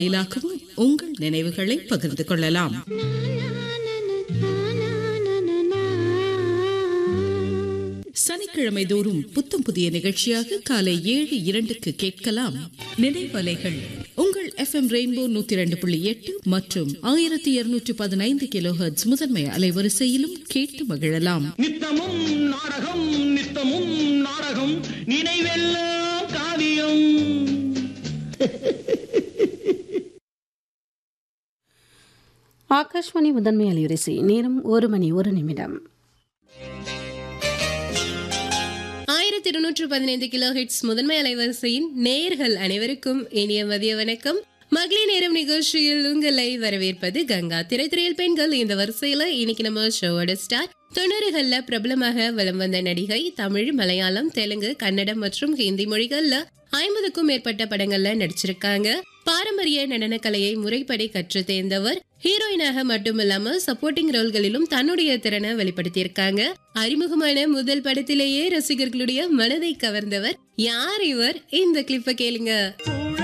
வாயிலாகவும் உங்கள் நினைவுகளை பகிர்ந்து கொள்ளலாம் சனிக்கிழமை தோறும் புத்தம் புதிய நிகழ்ச்சியாக காலை ஏழு இரண்டுக்கு கேட்கலாம் நினைவலைகள் உங்கள் எஃப்எம் ரெயின்போ நூத்தி இரண்டு புள்ளி எட்டு மற்றும் ஆயிரத்தி இருநூற்றி பதினைந்து கிலோஹெர்ட்ஸ் முதன்மை அலைவரிசையிலும் கேட்டு மகிழலாம் நித்தமும் நாடகம் நித்தமும் நாடகம் நினைவெல்லாம் காவியம் ஆகாஷ்வாணி முதன்மை அலைவரிசை நேரம் ஒரு மணி ஒரு நிமிடம் ஆயிரத்தி இருநூற்று பதினைந்து கிலோ ஹிட்ஸ் முதன்மை அலைவரிசையின் நேயர்கள் அனைவருக்கும் இனிய மதிய வணக்கம் மகளிர் நேரம் நிகழ்ச்சியில் உங்களை வரவேற்பது கங்கா திரைத்துறையில் பெண்கள் இந்த வரிசையில இன்னைக்கு நம்ம ஷோவோட ஸ்டார் தொண்ணூறுகள்ல பிரபலமாக வலம் வந்த நடிகை தமிழ் மலையாளம் தெலுங்கு கன்னடம் மற்றும் ஹிந்தி மொழிகள்ல ஐம்பதுக்கும் மேற்பட்ட படங்கள்ல நடிச்சிருக்காங்க பாரம்பரிய நடனக்கலையை முறைப்படி கற்று தேர்ந்தவர் ஹீரோயினாக மட்டுமில்லாம சப்போர்ட்டிங் ரோல்களிலும் தன்னுடைய திறனை வெளிப்படுத்தியிருக்காங்க அறிமுகமான முதல் படத்திலேயே ரசிகர்களுடைய மனதை கவர்ந்தவர் யார் இவர் இந்த கிளிப்ப கேளுங்க